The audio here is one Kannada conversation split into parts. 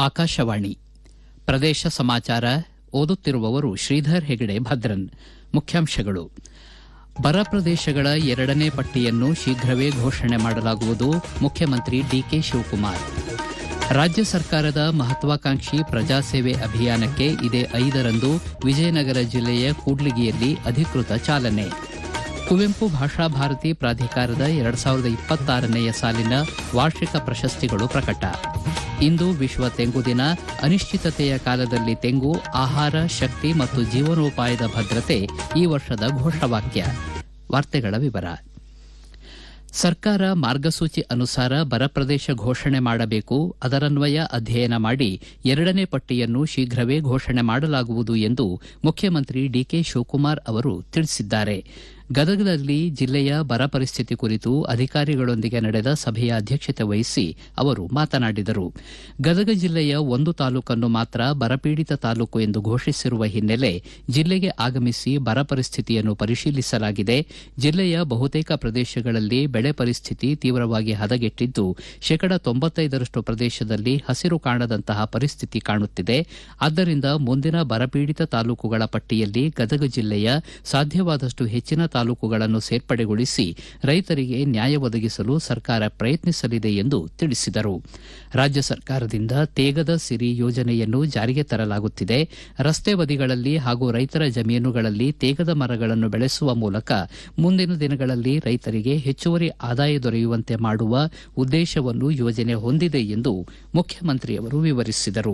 ಆಕಾಶವಾಣಿ ಪ್ರದೇಶ ಸಮಾಚಾರ ಓದುತ್ತಿರುವವರು ಶ್ರೀಧರ್ ಹೆಗಡೆ ಭದ್ರನ್ ಮುಖ್ಯಾಂಶಗಳು ಬರ ಪ್ರದೇಶಗಳ ಎರಡನೇ ಪಟ್ಟಿಯನ್ನು ಶೀಘ್ರವೇ ಘೋಷಣೆ ಮಾಡಲಾಗುವುದು ಮುಖ್ಯಮಂತ್ರಿ ಡಿಕೆ ಶಿವಕುಮಾರ್ ರಾಜ್ಯ ಸರ್ಕಾರದ ಮಹತ್ವಾಕಾಂಕ್ಷಿ ಪ್ರಜಾಸೇವೆ ಅಭಿಯಾನಕ್ಕೆ ಇದೇ ಐದರಂದು ವಿಜಯನಗರ ಜಿಲ್ಲೆಯ ಕೂಡ್ಲಿಗಿಯಲ್ಲಿ ಅಧಿಕೃತ ಚಾಲನೆ ಕುವೆಂಪು ಭಾಷಾ ಭಾರತಿ ಪ್ರಾಧಿಕಾರದ ಎರಡ್ ಸಾವಿರದ ಇಪ್ಪತ್ತಾರನೆಯ ಸಾಲಿನ ವಾರ್ಷಿಕ ಪ್ರಶಸ್ತಿಗಳು ಪ್ರಕಟ ಇಂದು ವಿಶ್ವ ತೆಂಗು ದಿನ ಅನಿಶ್ಚಿತತೆಯ ಕಾಲದಲ್ಲಿ ತೆಂಗು ಆಹಾರ ಶಕ್ತಿ ಮತ್ತು ಜೀವನೋಪಾಯದ ಭದ್ರತೆ ಈ ವರ್ಷದ ಘೋಷವಾಕ್ಯ ವಾರ್ತೆಗಳ ವಿವರ ಸರ್ಕಾರ ಮಾರ್ಗಸೂಚಿ ಅನುಸಾರ ಬರ ಪ್ರದೇಶ ಘೋಷಣೆ ಮಾಡಬೇಕು ಅದರನ್ವಯ ಅಧ್ಯಯನ ಮಾಡಿ ಎರಡನೇ ಪಟ್ಟಿಯನ್ನು ಶೀಘ್ರವೇ ಘೋಷಣೆ ಮಾಡಲಾಗುವುದು ಎಂದು ಮುಖ್ಯಮಂತ್ರಿ ಡಿಕೆ ಶಿವಕುಮಾರ್ ಅವರು ತಿಳಿಸಿದ್ದಾರೆ ಗದಗದಲ್ಲಿ ಜಿಲ್ಲೆಯ ಬರ ಪರಿಸ್ಥಿತಿ ಕುರಿತು ಅಧಿಕಾರಿಗಳೊಂದಿಗೆ ನಡೆದ ಸಭೆಯ ಅಧ್ಯಕ್ಷತೆ ವಹಿಸಿ ಅವರು ಮಾತನಾಡಿದರು ಗದಗ ಜಿಲ್ಲೆಯ ಒಂದು ತಾಲೂಕನ್ನು ಮಾತ್ರ ಬರಪೀಡಿತ ತಾಲೂಕು ಎಂದು ಘೋಷಿಸಿರುವ ಹಿನ್ನೆಲೆ ಜಿಲ್ಲೆಗೆ ಆಗಮಿಸಿ ಬರ ಪರಿಸ್ಥಿತಿಯನ್ನು ಪರಿಶೀಲಿಸಲಾಗಿದೆ ಜಿಲ್ಲೆಯ ಬಹುತೇಕ ಪ್ರದೇಶಗಳಲ್ಲಿ ಬೆಳೆ ಪರಿಸ್ಥಿತಿ ತೀವ್ರವಾಗಿ ಹದಗೆಟ್ಟಿದ್ದು ಶೇಕಡ ತೊಂಬತ್ತೈದರಷ್ಟು ಪ್ರದೇಶದಲ್ಲಿ ಹಸಿರು ಕಾಣದಂತಹ ಪರಿಸ್ಥಿತಿ ಕಾಣುತ್ತಿದೆ ಆದ್ದರಿಂದ ಮುಂದಿನ ಬರಪೀಡಿತ ತಾಲೂಕುಗಳ ಪಟ್ಟಿಯಲ್ಲಿ ಗದಗ ಜಿಲ್ಲೆಯ ಸಾಧ್ಯವಾದಷ್ಟು ಹೆಚ್ಚಿನ ತಾಲೂಕುಗಳನ್ನು ಸೇರ್ಪಡೆಗೊಳಿಸಿ ರೈತರಿಗೆ ನ್ಯಾಯ ಒದಗಿಸಲು ಸರ್ಕಾರ ಪ್ರಯತ್ನಿಸಲಿದೆ ಎಂದು ತಿಳಿಸಿದರು ರಾಜ್ಯ ಸರ್ಕಾರದಿಂದ ತೇಗದ ಸಿರಿ ಯೋಜನೆಯನ್ನು ಜಾರಿಗೆ ತರಲಾಗುತ್ತಿದೆ ರಸ್ತೆ ಬದಿಗಳಲ್ಲಿ ಹಾಗೂ ರೈತರ ಜಮೀನುಗಳಲ್ಲಿ ತೇಗದ ಮರಗಳನ್ನು ಬೆಳೆಸುವ ಮೂಲಕ ಮುಂದಿನ ದಿನಗಳಲ್ಲಿ ರೈತರಿಗೆ ಹೆಚ್ಚುವರಿ ಆದಾಯ ದೊರೆಯುವಂತೆ ಮಾಡುವ ಉದ್ದೇಶವನ್ನು ಯೋಜನೆ ಹೊಂದಿದೆ ಎಂದು ಮುಖ್ಯಮಂತ್ರಿಯವರು ವಿವರಿಸಿದರು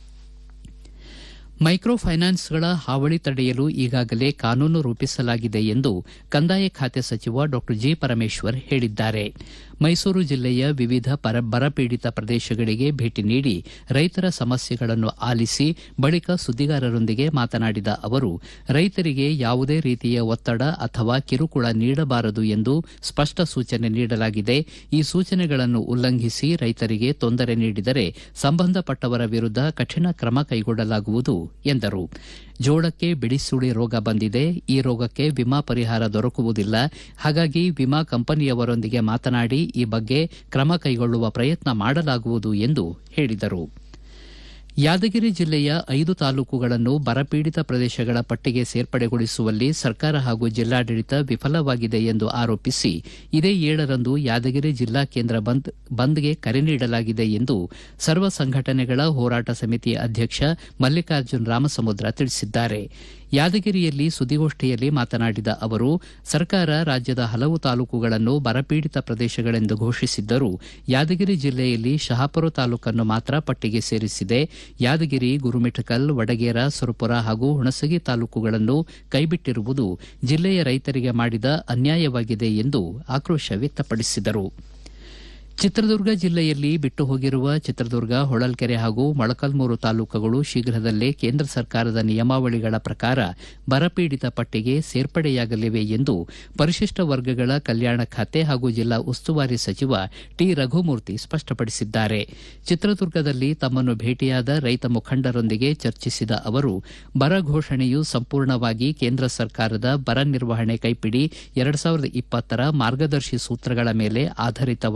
ಮೈಕ್ರೋ ಫೈನಾನ್ಸ್ಗಳ ಹಾವಳಿ ತಡೆಯಲು ಈಗಾಗಲೇ ಕಾನೂನು ರೂಪಿಸಲಾಗಿದೆ ಎಂದು ಕಂದಾಯ ಖಾತೆ ಸಚಿವ ಡಾ ಜಿ ಪರಮೇಶ್ವರ್ ಹೇಳಿದ್ದಾರೆ ಮೈಸೂರು ಜಿಲ್ಲೆಯ ವಿವಿಧ ಬರಪೀಡಿತ ಪ್ರದೇಶಗಳಿಗೆ ಭೇಟಿ ನೀಡಿ ರೈತರ ಸಮಸ್ಯೆಗಳನ್ನು ಆಲಿಸಿ ಬಳಿಕ ಸುದ್ದಿಗಾರರೊಂದಿಗೆ ಮಾತನಾಡಿದ ಅವರು ರೈತರಿಗೆ ಯಾವುದೇ ರೀತಿಯ ಒತ್ತಡ ಅಥವಾ ಕಿರುಕುಳ ನೀಡಬಾರದು ಎಂದು ಸ್ಪಷ್ಟ ಸೂಚನೆ ನೀಡಲಾಗಿದೆ ಈ ಸೂಚನೆಗಳನ್ನು ಉಲ್ಲಂಘಿಸಿ ರೈತರಿಗೆ ತೊಂದರೆ ನೀಡಿದರೆ ಸಂಬಂಧಪಟ್ಟವರ ವಿರುದ್ದ ಕಠಿಣ ಕ್ರಮ ಕೈಗೊಳ್ಳಲಾಗುವುದು ಎಂದರು ಜೋಳಕ್ಕೆ ಬಿಡಿಸುಳಿ ರೋಗ ಬಂದಿದೆ ಈ ರೋಗಕ್ಕೆ ವಿಮಾ ಪರಿಹಾರ ದೊರಕುವುದಿಲ್ಲ ಹಾಗಾಗಿ ವಿಮಾ ಕಂಪನಿಯವರೊಂದಿಗೆ ಮಾತನಾಡಿ ಈ ಬಗ್ಗೆ ಕ್ರಮ ಕೈಗೊಳ್ಳುವ ಪ್ರಯತ್ನ ಮಾಡಲಾಗುವುದು ಎಂದು ಹೇಳಿದರು ಯಾದಗಿರಿ ಜಿಲ್ಲೆಯ ಐದು ತಾಲೂಕುಗಳನ್ನು ಬರಪೀಡಿತ ಪ್ರದೇಶಗಳ ಪಟ್ಟಿಗೆ ಸೇರ್ಪಡೆಗೊಳಿಸುವಲ್ಲಿ ಸರ್ಕಾರ ಹಾಗೂ ಜಿಲ್ಲಾಡಳಿತ ವಿಫಲವಾಗಿದೆ ಎಂದು ಆರೋಪಿಸಿ ಇದೇ ಏಳರಂದು ಯಾದಗಿರಿ ಜಿಲ್ಲಾ ಕೇಂದ್ರ ಬಂದ್ಗೆ ಕರೆ ನೀಡಲಾಗಿದೆ ಎಂದು ಸರ್ವ ಸಂಘಟನೆಗಳ ಹೋರಾಟ ಸಮಿತಿ ಅಧ್ಯಕ್ಷ ಮಲ್ಲಿಕಾರ್ಜುನ್ ರಾಮಸಮುದ್ರ ತಿಳಿಸಿದ್ದಾರೆ ಯಾದಗಿರಿಯಲ್ಲಿ ಸುದ್ದಿಗೋಷ್ಠಿಯಲ್ಲಿ ಮಾತನಾಡಿದ ಅವರು ಸರ್ಕಾರ ರಾಜ್ಯದ ಹಲವು ತಾಲೂಕುಗಳನ್ನು ಬರಪೀಡಿತ ಪ್ರದೇಶಗಳೆಂದು ಘೋಷಿಸಿದ್ದರೂ ಯಾದಗಿರಿ ಜಿಲ್ಲೆಯಲ್ಲಿ ಶಹಾಪುರ ತಾಲೂಕನ್ನು ಮಾತ್ರ ಪಟ್ಟಿಗೆ ಸೇರಿಸಿದೆ ಯಾದಗಿರಿ ಗುರುಮಿಠಕಲ್ ವಡಗೇರ ಸುರಪುರ ಹಾಗೂ ಹುಣಸಗಿ ತಾಲೂಕುಗಳನ್ನು ಕೈಬಿಟ್ಟಿರುವುದು ಜಿಲ್ಲೆಯ ರೈತರಿಗೆ ಮಾಡಿದ ಅನ್ಯಾಯವಾಗಿದೆ ಎಂದು ಆಕ್ರೋಶ ವ್ಯಕ್ತಪಡಿಸಿದರು ಚಿತ್ರದುರ್ಗ ಜಿಲ್ಲೆಯಲ್ಲಿ ಬಿಟ್ಟು ಹೋಗಿರುವ ಚಿತ್ರದುರ್ಗ ಹೊಳಲ್ಕೆರೆ ಹಾಗೂ ಮೊಳಕಲ್ಮೂರು ತಾಲೂಕುಗಳು ಶೀಘ್ರದಲ್ಲೇ ಕೇಂದ್ರ ಸರ್ಕಾರದ ನಿಯಮಾವಳಿಗಳ ಪ್ರಕಾರ ಬರಪೀಡಿತ ಪಟ್ಟಿಗೆ ಸೇರ್ಪಡೆಯಾಗಲಿವೆ ಎಂದು ಪರಿಶಿಷ್ಟ ವರ್ಗಗಳ ಕಲ್ಯಾಣ ಖಾತೆ ಹಾಗೂ ಜಿಲ್ಲಾ ಉಸ್ತುವಾರಿ ಸಚಿವ ಟಿ ರಘುಮೂರ್ತಿ ಸ್ಪಷ್ಟಪಡಿಸಿದ್ದಾರೆ ಚಿತ್ರದುರ್ಗದಲ್ಲಿ ತಮ್ಮನ್ನು ಭೇಟಿಯಾದ ರೈತ ಮುಖಂಡರೊಂದಿಗೆ ಚರ್ಚಿಸಿದ ಅವರು ಬರ ಘೋಷಣೆಯು ಸಂಪೂರ್ಣವಾಗಿ ಕೇಂದ್ರ ಸರ್ಕಾರದ ಬರ ನಿರ್ವಹಣೆ ಕೈಪಿಡಿ ಎರಡ್ ಸಾವಿರದ ಇಪ್ಪತ್ತರ ಮಾರ್ಗದರ್ಶಿ ಸೂತ್ರಗಳ ಮೇಲೆ ಆಧರಿತವಾಗಿದೆ